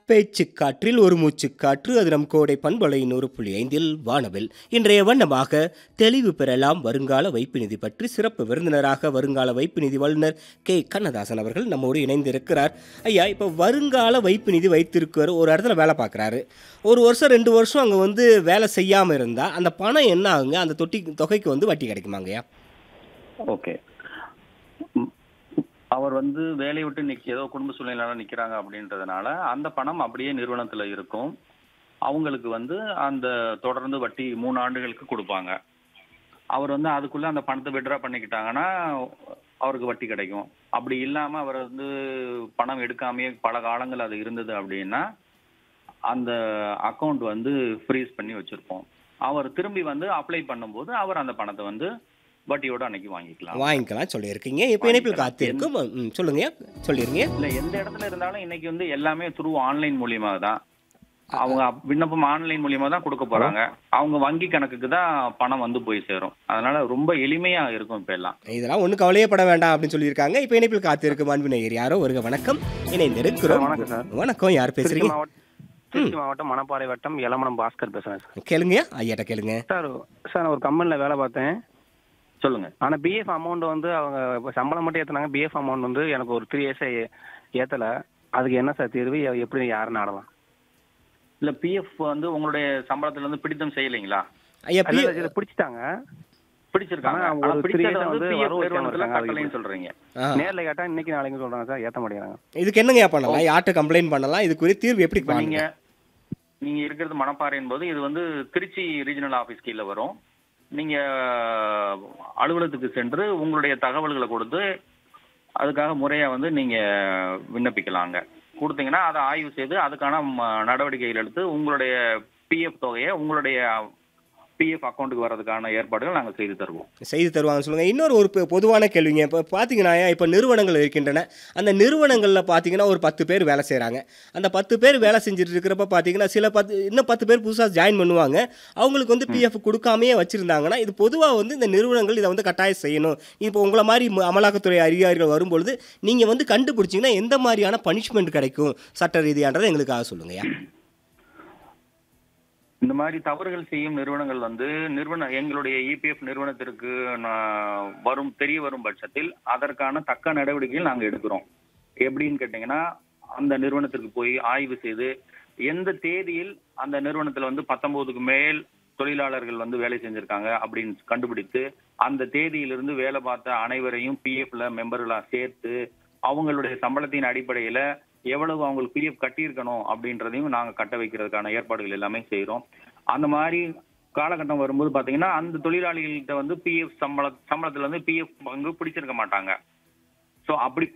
பேச்சுக்காற்றில் ஒரு மூச்சுக்காற்று அது நம் கோடை பண்பலை நூறு புள்ளி ஐந்தில் வானவில் இன்றைய வண்ணமாக தெளிவு பெறலாம் வருங்கால வைப்பு நிதி பற்றி சிறப்பு விருந்தினராக வருங்கால வைப்பு நிதி வல்லுநர் கே கண்ணதாசன் அவர்கள் நம்மோடு இணைந்திருக்கிறார் ஐயா இப்போ வருங்கால வைப்பு நிதி வைத்திருக்கிற ஒரு இடத்துல வேலை பார்க்குறாரு ஒரு வருஷம் ரெண்டு வருஷம் அங்கே வந்து வேலை செய்யாமல் இருந்தால் அந்த பணம் என்ன ஆகுங்க அந்த தொட்டி தொகைக்கு வந்து வட்டி கிடைக்குமாங்கய்யா ஓகே ம், அவர் வந்து வேலையை விட்டு நிக்க ஏதோ குடும்ப சூழ்நிலையால நிக்கிறாங்க அப்படின்றதுனால அந்த பணம் அப்படியே நிறுவனத்துல இருக்கும் அவங்களுக்கு வந்து அந்த தொடர்ந்து வட்டி மூணு ஆண்டுகளுக்கு கொடுப்பாங்க அவர் வந்து அதுக்குள்ள அந்த பணத்தை விட்ரா பண்ணிக்கிட்டாங்கன்னா அவருக்கு வட்டி கிடைக்கும் அப்படி இல்லாம அவர் வந்து பணம் எடுக்காமயே பல காலங்கள் அது இருந்தது அப்படின்னா அந்த அக்கவுண்ட் வந்து ஃப்ரீஸ் பண்ணி வச்சிருப்போம் அவர் திரும்பி வந்து அப்ளை பண்ணும்போது அவர் அந்த பணத்தை வந்து வட்டியோட அன்னைக்கு வாங்கிக்கலாம் வாங்கிக்கலாம் சொல்லியிருக்கீங்க இப்போ இணைப்பில் வாங்கிக்கலாம். காத்திருக்கும் ம், சொல்லுங்க சொல்லிருங்க இல்ல எந்த இடத்துல இருந்தாலும் இன்னைக்கு வந்து எல்லாமே த்ரூ ஆன்லைன் மூலியமா தான் அவங்க விண்ணப்பம் ஆன்லைன் மூலியமா தான் கொடுக்க போறாங்க அவங்க வங்கி கணக்குக்கு தான் பணம் வந்து போய் சேரும் அதனால ரொம்ப எளிமையா இருக்கும் இப்ப எல்லாம் இதெல்லாம் ஒன்றும் கவலையே பட வேண்டாம் அப்படின்னு சொல்லியிருக்காங்க இப்போ இணைப்பில் காத்திருக்கும் அன்பினர் யாரோ வருக வணக்கம் இணைந்திருக்கிறோம் வணக்கம் சார். வணக்கம் யார் திருச்சி பேசுறீங்க மாவட்டம் திருச்சி மாவட்டம் மணப்பாறை வட்டம் எலமணம் பாஸ்கர் பேசுறேன் சார் கேளுங்க ஐயாட்ட கேளுங்க சார் சார் நான் ஒரு கம்பெனியில் வேலை பார்த்தேன் சொல்லுங்க ஆனால் பிஎஃப் அமௌண்ட் வந்து அவங்க இப்ப சம்பளம் மட்டும் ஏற்றினாங்க பிஎஃப் அமௌண்ட் வந்து எனக்கு ஒரு த்ரீ இயர்ஸை ஏற்றலை அதுக்கு என்ன சார் தீர்வு எ- எப்படி யாருன்னு ஆடலாம் இல்ல பிஎஃப் வந்து உங்களுடைய சம்பளத்துல இருந்து பிடித்தம் செய்யலைங்களா ஐயா பி இல்ல, இதை பிடிச்சிட்டாங்க பிடிச்சிருக்காங்க ஆனா, ஆனா ஒரு பிடிச்சதை three years வந்து வந்து பிஎஃப் வரவு வைக்காம நிறுவனத்துல இருக்காங்க, அதுக்கு கட்டளைன்னு சொல்றீங்க ஆ. நேரில் கேட்டால் இன்னைக்கு நாளைக்கு சொல்கிறாங்க சார் ஏற்ற மாட்டேங்கிறாங்க இதுக்கு என்னங்கய்யா பண்ணலாம் யார்கிட்ட கம்ப்ளைண்ட் பண்ணலாம் இதுக்குரிய தீர்வு எப்படி இப்ப நீங்க பண்ணுங்க நீங்க இருக்கிறது மணப்பாறையின் போது இது வந்து திருச்சி ரீஜனல் ஆபீஸ் கீழே வரும் நீங்க அலுவலகத்துக்கு சென்று உங்களுடைய தகவல்களை கொடுத்து அதுக்காக முறையா வந்து நீங்க விண்ணப்பிக்கலாங்க கொடுத்தீங்கன்னா அதை ஆய்வு செய்து அதுக்கான ம- நடவடிக்கைகள் எடுத்து உங்களுடைய பிஎஃப் தொகையை உங்களுடைய பிஎஃப் அக்கௌண்ட்டுக்கு வர்றதுக்கான ஏற்பாடுகள் நாங்கள் செய்து தருவோம் செய்து தருவாங்க சொல்லுங்க இன்னொரு ஒரு பொ- பொதுவான கேள்விங்க இப்போ பார்த்தீங்கன்னா இப்போ நிறுவனங்கள் இருக்கின்றன அந்த நிறுவனங்களில் பார்த்தீங்கன்னா ஒரு பத்து பேர் வேலை செய்கிறாங்க அந்த பத்து பேர் வேலை செஞ்சுட்டு இருக்கிறப்ப பார்த்தீங்கன்னா சில பத்து இன்னும் பத்து பேர் புதுசாக ஜாயின் பண்ணுவாங்க அவங்களுக்கு வந்து பிஎஃப் கொடுக்காமையே வச்சுருந்தாங்கன்னா இது பொதுவாக வந்து இந்த நிறுவனங்கள் இதை வந்து கட்டாயம் செய்யணும் இப்போ உங்களை மாதிரி ம- அமலாக்கத்துறை அதிகாரிகள் வரும்பொழுது நீங்கள் வந்து கண்டுபிடிச்சிங்கன்னா எந்த மாதிரியான பனிஷ்மெண்ட் கிடைக்கும் சட்ட ரீதியான்றதை எங்களுக்காக சொல்லுங்கய்யா இந்த மாதிரி தவறுகள் செய்யும் நிறுவனங்கள் வந்து நிறுவன எங்களுடைய இபிஎஃப் நிறுவனத்திற்கு நான் வரும் தெரிய வரும் பட்சத்தில் அதற்கான தக்க நடவடிக்கைகள் நாங்கள் எடுக்கிறோம் எப்படின்னு கேட்டிங்கன்னா அந்த நிறுவனத்திற்கு போய் ஆய்வு செய்து எந்த தேதியில் அந்த நிறுவனத்தில் வந்து பத்தொன்பதுக்கு மேல் தொழிலாளர்கள் வந்து வேலை செஞ்சிருக்காங்க அப்படின்னு கண்டுபிடித்து அந்த தேதியிலிருந்து வேலை பார்த்த அனைவரையும் பிஎஃப்ல மெம்பர்களா சேர்த்து அவங்களுடைய சம்பளத்தின் அடிப்படையில எவ்வளவு அவங்களுக்கு பிஎஃப் கட்டியிருக்கணும் அப்படின்றதையும் நாங்க கட்ட வைக்கிறதுக்கான ஏற்பாடுகள் எல்லாமே செய்றோம் அந்த மாதிரி காலகட்டம் வரும்போது பாத்தீங்கன்னா அந்த தொழிலாளிகள்கிட்ட வந்து பிஎஃப் சம்பள சம்பளத்துல வந்து பிஎஃப் பங்கு பிடிச்சிருக்க மாட்டாங்க சோ அப்படி